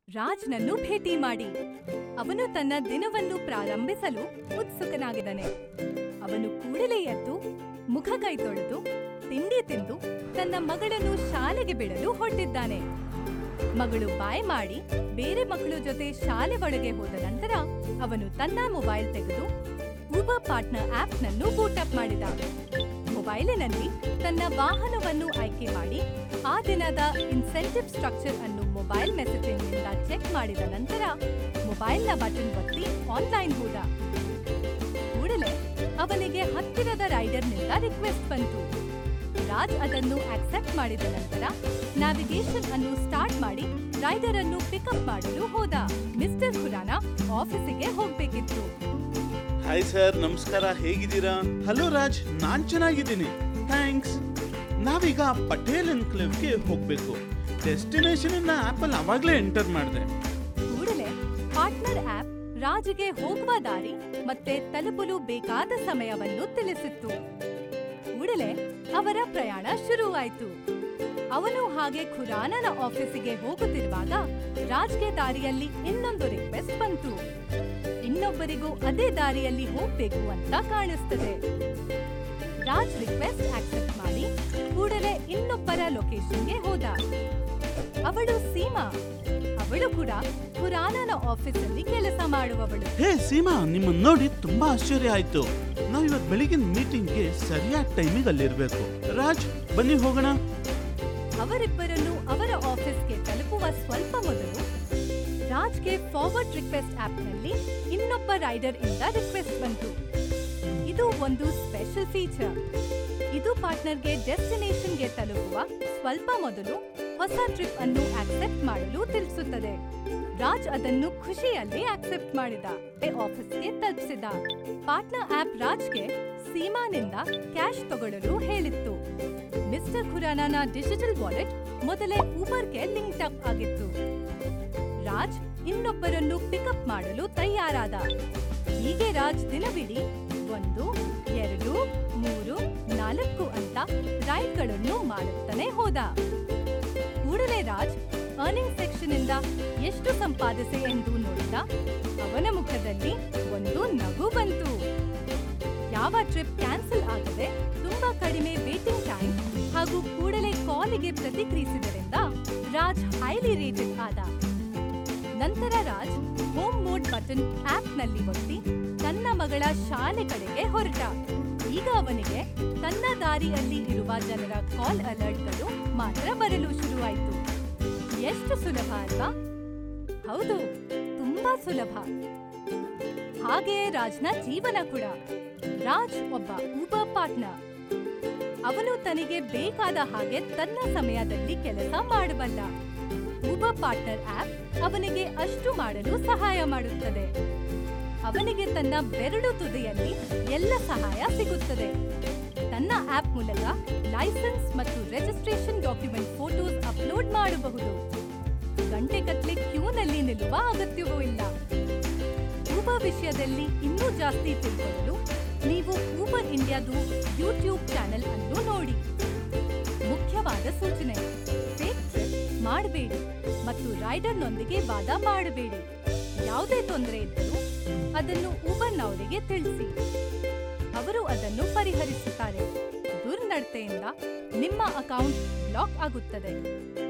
ರಾಜ್ನನ್ನು ಭೇಟಿ ಮಾಡಿ ಅವನು ತನ್ನ ದಿನವನ್ನು ಪ್ರಾರಂಭಿಸಲು ಉತ್ಸುಕನಾಗಿದ್ದಾನೆ ಅವನು ಕೂಡಲೇ ಎದ್ದು ಮುಖ ಕೈ ತೊಳೆದು ತಿಂಡಿ ತಿಂದು ತನ್ನ ಮಗಳನ್ನು ಶಾಲೆಗೆ ಬಿಡಲು ಹೊರಟಿದ್ದಾನೆ ಮಗಳು ಬಾಯ್ ಮಾಡಿ ಬೇರೆ ಮಕ್ಕಳ ಜೊತೆ ಶಾಲೆ ಒಳಗೆ ಹೋದ ನಂತರ ಅವನು ತನ್ನ ಮೊಬೈಲ್ ತೆಗೆದು ಊಬರ್ ಪಾರ್ಟ್ನರ್ ಆಪ್ನನ್ನು ಬೂಟಪ್ ಮಾಡಿದ ಮೊಬೈಲಿನಲ್ಲಿ ತನ್ನ ವಾಹನವನ್ನು ಆಯ್ಕೆ ಮಾಡಿ ಆ ದಿನದ ಇನ್ಸೆಂಟಿವ್ ಸ್ಟ್ರಕ್ಚರ್ ಅನ್ನು ಮೊಬೈಲ್ ಮೆಸೇಜಿಂಗ್ನಿಂದ ಚೆಕ್ ಮಾಡಿದ ನಂತರ ಮೊಬೈಲ್ನ ಬಟನ್ ಒತ್ತಿ ಆನ್ಲೈನ್ ಹೋದ ಕೂಡಲೇ ಅವನಿಗೆ ಹತ್ತಿರದ ರೈಡರ್ನಿಂದ ರಿಕ್ವೆಸ್ಟ್ ಬಂತು ರಾಜ್ ಅದನ್ನು ಆಕ್ಸೆಪ್ಟ್ ಮಾಡಿದ ನಂತರ ನ್ಯಾವಿಗೇಷನ್ ಅನ್ನು ಸ್ಟಾರ್ಟ್ ಮಾಡಿ ರೈಡರ್ ಅನ್ನು ಪಿಕಪ್ ಮಾಡಲು ಹೋದ ಮಿಸ್ಟರ್ ಖುರಾನ ಆಫೀಸಿಗೆ ಹೋಗ್ಬೇಕಿತ್ತು ಹಾಯ್ ಸರ್ ನಮಸ್ಕಾರ ಹೇಗಿದ್ದೀರಾ ಹಲೋ ರಾಜ್ ನಾನ್ ಚೆನ್ನಾಗಿದ್ದೀನಿ ಥ್ಯಾಂಕ್ಸ್ ನಾವೀಗ ಪಟೇಲ್ ಎನ್ಕ್ಲೇವ್ಗೆ ಹೋಗ್ಬೇಕು ಡೆಸ್ಟಿನೇಷನ್ ಅನ್ನ ಆಪಲ್ ಅವಾಗ್ಲೇ ಎಂಟರ್ ಮಾಡಿದೆ ಕೂಡಲೇ ಪಾರ್ಟ್ನರ್ ಆಪ್ ರಾಜ್ಗೆ ಹೋಗುವ ದಾರಿ ಮತ್ತೆ ತಲುಪಲು ಬೇಕಾದ ಸಮಯವನ್ನು ತಿಳಿಸಿತ್ತು ಕೂಡಲೇ ಅವರ ಪ್ರಯಾಣ ಶುರುವಾಯಿತು ಅವನು ಹಾಗೆ ಖುರಾನನ ಆಫೀಸಿಗೆ ಹೋಗುತ್ತಿರುವಾಗ ರಾಜ್ಗೆ ದಾರಿಯಲ್ಲಿ ಇನ್ನೊಂದು ರಿಕ್ವೆಸ್ಟ್ ಬಂತು ಇನ್ನೊಬ್ಬರಿಗೂ ಅದೇ ದಾರಿಯಲ್ಲಿ ಹೋಗ್ಬೇಕು ಅಂತ ಕಾಣಿಸ್ತದೆ ರಾಜ್ ರಿಕ್ವೆಸ್ಟ್ ಆಕ್ಸೆಪ್ಟ್ ಮಾಡಿ ಕೂಡಲೇ ಇನ್ನೊಬ್ಬರ ಲೊಕೇಶನ್ಗೆ ಹೋದ ಅವಳು ಸೀಮಾ ಅವಳು ಕೂಡ ಖುರಾನನ ಆಫೀಸಲ್ಲಿ ಕೆಲಸ ಮಾಡುವವಳು ಹೇ ಸೀಮಾ ನಿಮ್ಮನ್ನ ನೋಡಿ ತುಂಬಾ ಆಶ್ಚರ್ಯ ಆಯ್ತು ನಾವ್ ಇವತ್ ಬೆಳಿಗಿನ ಮೀಟಿಂಗ್ಗೆ ಸರಿಯಾದ ಟೈಮಿಗೆ ಅಲ್ಲಿರ್ಬೇಕು ರಾಜ್ ಬನ್ನಿ ಹೋಗೋಣ ಅವರಿಬ್ಬರನ್ನು ಅವರ ಆಫೀಸ್ಗೆ ತಲುಪುವ ಸ್ವಲ್ಪ ಮೊದಲು ರಾಜ್ಗೆ ಫಾರ್ವರ್ಡ್ ರಿಕ್ವೆಸ್ಟ್ ಆಪ್ನಲ್ಲಿ ಇನ್ನೊಬ್ಬ ರೈಡರ್ ಇಂದ ರಿಕ್ವೆಸ್ಟ್ ಬಂತು ಇದು ಒಂದು ಸ್ಪೆಷಲ್ ಫೀಚರ್ ಇದು ಪಾರ್ಟ್ನರ್ಗೆ ಡೆಸ್ಟಿನೇಷನ್ಗೆ ತಲುಪುವ ಸ್ವಲ್ಪ ಮೊದಲು ಹೊಸ ಟ್ರಿಪ್ ಅನ್ನು ಆಕ್ಸೆಪ್ಟ್ ಮಾಡಲು ತಿಳಿಸುತ್ತದೆ ರಾಜ್ ಅದನ್ನು ಖುಷಿಯಲ್ಲಿ ಆಕ್ಸೆಪ್ಟ್ ಮಾಡಿದ ಆಫೀಸ್ಗೆ ತಲುಪಿಸಿದ ಪಾರ್ಟ್ನರ್ ಆಪ್ ರಾಜ್ಗೆ ಸೀಮಾನಿಂದ ಕ್ಯಾಶ್ ತಗೊಳ್ಳಲು ಹೇಳಿತ್ತು ಮಿಸ್ಟರ್ ಖುರಾನನ ಡಿಜಿಟಲ್ ವಾಲೆಟ್ ಮೊದಲೇ ಊಬರ್ಗೆ ಲಿಂಕ್ ಅಪ್ ಆಗಿತ್ತು ರಾಜ್ ಇನ್ನೊಬ್ಬರನ್ನು ಪಿಕಪ್ ಮಾಡಲು ತಯಾರಾದ ಹೀಗೆ ರಾಜ್ ದಿನವಿಡೀ ಒಂದು ಎರಡು ಮೂರು ನಾಲ್ಕು ಅಂತ ರೈಡ್ಗಳನ್ನು ಮಾಡುತ್ತಾನೆ ಹೋದ ಕೂಡಲೇ ರಾಜ್ ಅರ್ನಿಂಗ್ ಸೆಕ್ಷನ್ ಇಂದ ಎಷ್ಟು ಸಂಪಾದಿಸೆ ಎಂದು ನೋಡಿದ ಅವನ ಮುಖದಲ್ಲಿ ಒಂದು ನಗು ಬಂತು ಯಾವ ಟ್ರಿಪ್ ಕ್ಯಾನ್ಸಲ್ ಆಗದೆ ತುಂಬಾ ಕಡಿಮೆ ವೇಟಿಂಗ್ ಟೈಮ್ ಹಾಗೂ ಕೂಡಲೇ ಕಾಲಿಗೆ ಪ್ರತಿಕ್ರಿಯಿಸಿದರಿಂದ ರಾಜ್ ಹೈಲಿ ರೇಟೆಡ್ ಆದ ನಂತರ Raj home mode button app ನಲ್ಲಿ ಒತ್ತಿ ತನ್ನ ಮಗಳ ಶಾಲೆ ಕಡೆಗೆ ಹೊರಟ ಈಗ ಅವನಿಗೆ ತನ್ನ ದಾರಿಯಲ್ಲಿ ಇರುವ ಜನರ ಕಾಲ್ ಅಲರ್ಟ್ಗಳು ಮಾತ್ರ ಬರಲು ಶುರುವಾಯಿತು ಎಷ್ಟು ಸುಲಭ ಅಲ್ವಾ ಹೌದು ತುಂಬಾ ಸುಲಭ ಹಾಗೆಯೇ ರಾಜ್ನ ಜೀವನ ಕೂಡ ರಾಜ್ ಒಬ್ಬ ಊಬರ್ ಪಾರ್ಟ್ನರ್ ಅವನು ತನಗೆ ಬೇಕಾದ ಹಾಗೆ ತನ್ನ ಸಮಯದಲ್ಲಿ ಕೆಲಸ ಮಾಡಬಲ್ಲ ಊಬರ್ ಪಾರ್ಟ್ನರ್ ಆಪ್ ಅವನಿಗೆ ಅಷ್ಟು ಮಾಡಲು ಸಹಾಯ ಮಾಡುತ್ತದೆ ಅವನಿಗೆ ತನ್ನ ಬೆರಳು ತುದಿಯಲ್ಲಿ ಎಲ್ಲ ಸಹಾಯ ಸಿಗುತ್ತದೆ ತನ್ನ ಆಪ್ ಮೂಲಕ ಲೈಸೆನ್ಸ್ ಮತ್ತು ರಿಜಿಸ್ಟ್ರೇಷನ್ ಡಾಕ್ಯುಮೆಂಟ್ ಫೋಟೋಸ್ ಅಪ್ಲೋಡ್ ಮಾಡಬಹುದು ಗಂಟೆಗಟ್ಟಲೆ ಕ್ಯೂನಲ್ಲಿ ನಿಲ್ಲುವ ಅಗತ್ಯವೂ ಇಲ್ಲ ಊಬರ್ ವಿಷಯದಲ್ಲಿ ಇನ್ನೂ ಜಾಸ್ತಿ ತಿಳ್ಕೊಳ್ಳಲು ನೀವು ಊಬರ್ ಇಂಡಿಯಾದು ಯೂಟ್ಯೂಬ್ ಚಾನೆಲ್ ಅನ್ನು ನೋಡಿ ಮುಖ್ಯವಾದ ಸೂಚನೆ ಫೇಕ್ ಟ್ರಿಪ್ ಮಾಡಬೇಡಿ ಮತ್ತು ರೈಡರ್ನೊಂದಿಗೆ ವಾದ ಮಾಡಬೇಡಿ ಯಾವುದೇ ತೊಂದರೆ ಇದ್ದರೂ ಅದನ್ನು ಊಬರ್ನವರಿಗೆ ತಿಳಿಸಿ ಅವರು ಅದನ್ನು ಪರಿಹರಿಸುತ್ತಾರೆ ದುರ್ನಡತೆಯಿಂದ ನಿಮ್ಮ ಅಕೌಂಟ್ ಬ್ಲಾಕ್ ಆಗುತ್ತದೆ